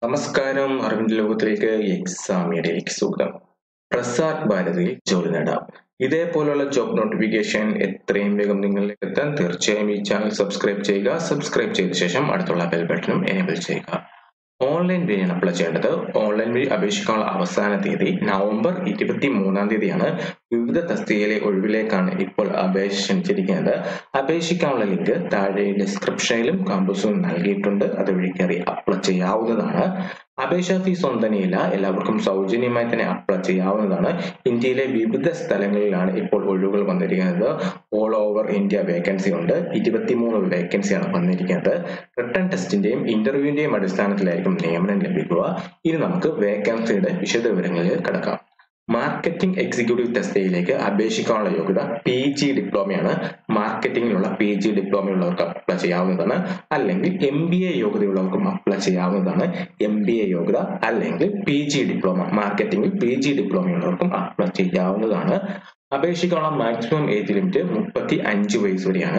നമസ്കാരം അറിവിന്റെ ലോകത്തിലേക്ക് എക്സാമിയയിലേക്ക് സ്വാഗതം പ്രസാർ ഭാരതിയിൽ ജോലി നേടാം ഇതേപോലുള്ള ജോബ് നോട്ടിഫിക്കേഷൻ എത്രയും വേഗം നിങ്ങളിലേക്ക് എത്താൻ തീർച്ചയായും ഈ ചാനൽ സബ്സ്ക്രൈബ് ചെയ്യുക സബ്സ്ക്രൈബ് ചെയ്ത ശേഷം അടുത്തുള്ള ബെൽ ബട്ടണും എനേബിൾ ചെയ്യുക ഓൺലൈൻ വഴിയാണ് അപ്ലൈ ചെയ്യേണ്ടത് ഓൺലൈൻ വഴി അപേക്ഷിക്കാനുള്ള അവസാന തീയതി നവംബർ ഇരുപത്തി മൂന്നാം തീയതിയാണ് വിവിധ തസ്തികയിലെ ഒഴിവിലേക്കാണ് ഇപ്പോൾ അപേക്ഷ ക്ഷണിച്ചിരിക്കുന്നത് അപേക്ഷിക്കാനുള്ള ലിങ്ക് താഴെ ഡിസ്ക്രിപ്ഷനിലും കാമ്പസിലും നൽകിയിട്ടുണ്ട് അതുവഴി കയറി അപ്ലൈ ചെയ്യാവുന്നതാണ് അപേക്ഷാ ഫീസ് ഒന്നും തന്നെയില്ല എല്ലാവർക്കും സൗജന്യമായി തന്നെ അപ്ലൈ ചെയ്യാവുന്നതാണ് ഇന്ത്യയിലെ വിവിധ സ്ഥലങ്ങളിലാണ് ഇപ്പോൾ ഒഴിവുകൾ വന്നിരിക്കുന്നത് ഓൾ ഓവർ ഇന്ത്യ വേക്കൻസി ഉണ്ട് ഇരുപത്തിമൂന്ന് വേക്കൻസിയാണ് വന്നിരിക്കുന്നത് റിട്ടേൺ ടെസ്റ്റിന്റെയും ഇന്റർവ്യൂവിന്റെയും അടിസ്ഥാനത്തിലായിരിക്കും നിയമനം ലഭിക്കുക ഇനി നമുക്ക് വേക്കൻസിയുടെ വിശദ വിവരങ്ങളിൽ കിടക്കാം മാർക്കറ്റിംഗ് എക്സിക്യൂട്ടീവ് തസ്തികയിലേക്ക് അപേക്ഷിക്കാനുള്ള യോഗ്യത പി ജി ഡിപ്ലോമയാണ് മാർക്കറ്റിംഗിലുള്ള പി ജി ഡിപ്ലോമയുള്ളവർക്ക് അപ്ലൈ ചെയ്യാവുന്നതാണ് അല്ലെങ്കിൽ എം ബി എ യോഗ്യതയുള്ളവർക്കും അപ്ലൈ ചെയ്യാവുന്നതാണ് എം ബി എ യോഗ്യത അല്ലെങ്കിൽ പി ജി ഡിപ്ലോമ മാർക്കറ്റിംഗിൽ പി ജി ഡിപ്ലോമയുള്ളവർക്കും അപ്ലൈ ചെയ്യാവുന്നതാണ് അപേക്ഷിക്കാനുള്ള മാക്സിമം ഏജ് ലിമിറ്റ് മുപ്പത്തി അഞ്ച് വയസ്സ് വരെയാണ്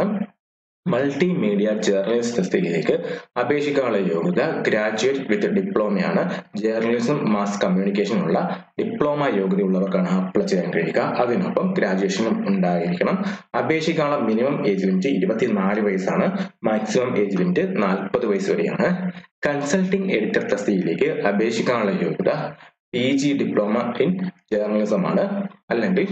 മൾട്ടിമീഡിയ ജേർണലിസ്റ്റ് തസ്തികയിലേക്ക് അപേക്ഷിക്കാനുള്ള യോഗ്യത ഗ്രാജുവേറ്റ് വിത്ത് ഡിപ്ലോമയാണ് ജേർണലിസം മാസ് കമ്മ്യൂണിക്കേഷനുള്ള ഡിപ്ലോമ യോഗ്യതയുള്ളവർക്കാണ് അപ്ലൈ ചെയ്യാൻ കഴിയുക അതിനൊപ്പം ഗ്രാജുവേഷനും ഉണ്ടായിരിക്കണം അപേക്ഷിക്കാനുള്ള മിനിമം ഏജ് ലിമിറ്റ് ഇരുപത്തിനാല് വയസ്സാണ് മാക്സിമം ഏജ് ലിമിറ്റ് നാൽപ്പത് വയസ്സ് വരെയാണ് കൺസൾട്ടിംഗ് എഡിറ്റർ തസ്തികയിലേക്ക് അപേക്ഷിക്കാനുള്ള യോഗ്യത P G diploma in journalism ആണ് അല്ലെങ്കിൽ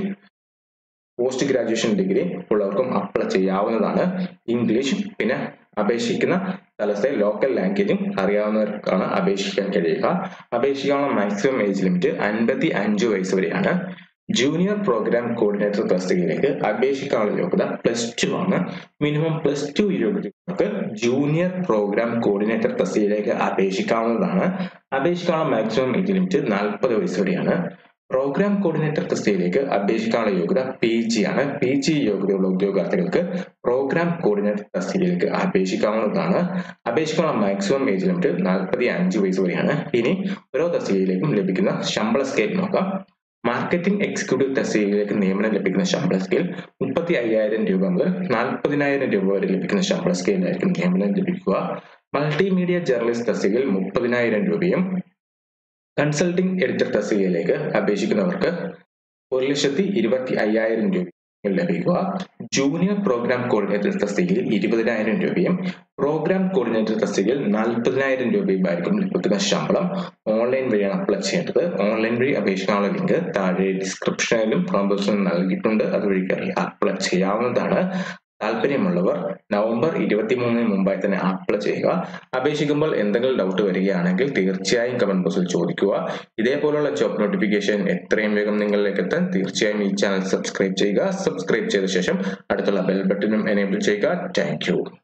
പോസ്റ്റ് ഗ്രാജുവേഷൻ ഡിഗ്രി ഉള്ളവർക്കും അപ്ലൈ ചെയ്യാവുന്നതാണ് ഇംഗ്ലീഷ് പിന്നെ അപേക്ഷിക്കുന്ന സ്ഥലത്തെ ലോക്കൽ ലാംഗ്വേജും അറിയാവുന്നവർക്കാണ് അപേക്ഷിക്കാൻ കഴിയുക അപേക്ഷിക്കാനുള്ള മാക്സിമം ഏജ് ലിമിറ്റ് അൻപത്തി അഞ്ച് വയസ്സ് വരെയാണ് ജൂനിയർ പ്രോഗ്രാം കോർഡിനേറ്റർ തസ്തികയിലേക്ക് അപേക്ഷിക്കാനുള്ള യോഗ്യത പ്ലസ് ടു ആണ് മിനിമം പ്ലസ് ടു യോഗ്യതകൾക്ക് ജൂനിയർ പ്രോഗ്രാം കോർഡിനേറ്റർ തസ്തികയിലേക്ക് അപേക്ഷിക്കാവുന്നതാണ് അപേക്ഷിക്കാനുള്ള മാക്സിമം ഏജ് ലിമിറ്റ് നാൽപ്പത് വയസ്സ് വരെയാണ് പ്രോഗ്രാം കോർഡിനേറ്റർ തസ്തികയിലേക്ക് അപേക്ഷിക്കാനുള്ള യോഗ്യത പി ജി ആണ് പി ജി യോഗ്യതയുള്ള ഉദ്യോഗാർത്ഥികൾക്ക് പ്രോഗ്രാം കോർഡിനേറ്റർ തസ്തികയിലേക്ക് അപേക്ഷിക്കാവുന്നതാണ് അപേക്ഷിക്കാനുള്ള മാക്സിമം ഏജ് ലിമിറ്റ് നാൽപ്പത്തി അഞ്ച് വയസ്സ് വരെയാണ് ഇനി ഓരോ തസ്തികയിലേക്കും ലഭിക്കുന്ന ശമ്പള സ്കെയിൽ നോക്കാം മാർക്കറ്റിംഗ് എക്സിക്യൂട്ടീവ് തസ്തികയിലേക്ക് നിയമനം ലഭിക്കുന്ന ശമ്പള സ്കെയിൽ മുപ്പത്തി അയ്യായിരം രൂപ മുതൽ നാൽപ്പതിനായിരം രൂപ വരെ ലഭിക്കുന്ന ശമ്പള സ്കെയിലായിരിക്കും നിയമനം ലഭിക്കുക മൾട്ടിമീഡിയ ജേർണലിസ്റ്റ് തസ്തികയിൽ മുപ്പതിനായിരം രൂപയും കൺസൾട്ടിംഗ് എഡിറ്റർ തസ്തികയിലേക്ക് അപേക്ഷിക്കുന്നവർക്ക് ഒരു ലക്ഷത്തി ഇരുപത്തി അയ്യായിരം രൂപ ലഭിക്കുക ജൂനിയർ പ്രോഗ്രാം കോർഡിനേറ്റർ തസ്തികയിൽ ഇരുപതിനായിരം രൂപയും പ്രോഗ്രാം കോർഡിനേറ്റർ തസ്തികയിൽ നാൽപ്പതിനായിരം രൂപയുമായിരിക്കും ലഭിക്കുന്ന ശമ്പളം ഓൺലൈൻ വഴിയാണ് അപ്ലൈ ചെയ്യേണ്ടത് ഓൺലൈൻ വഴി അപേക്ഷിക്കാനുള്ള ലിങ്ക് താഴെ ഡിസ്ക്രിപ്ഷനിലും കോമ്പസിലും നൽകിയിട്ടുണ്ട് അതുവഴി കയറി അപ്ലൈ ചെയ്യാവുന്നതാണ് താല്പര്യമുള്ളവർ നവംബർ ഇരുപത്തിമൂന്നിന് മുമ്പായി തന്നെ അപ്ലൈ ചെയ്യുക അപേക്ഷിക്കുമ്പോൾ എന്തെങ്കിലും ഡൗട്ട് വരികയാണെങ്കിൽ തീർച്ചയായും കമന്റ് ബോക്സിൽ ചോദിക്കുക ഇതേപോലുള്ള ജോബ് നോട്ടിഫിക്കേഷൻ എത്രയും വേഗം നിങ്ങളിലേക്ക് എത്താൻ തീർച്ചയായും ഈ ചാനൽ സബ്സ്ക്രൈബ് ചെയ്യുക സബ്സ്ക്രൈബ് ചെയ്ത ശേഷം അടുത്തുള്ള ബെൽ ബട്ടണും എനേബിൾ ചെയ്യുക താങ്ക്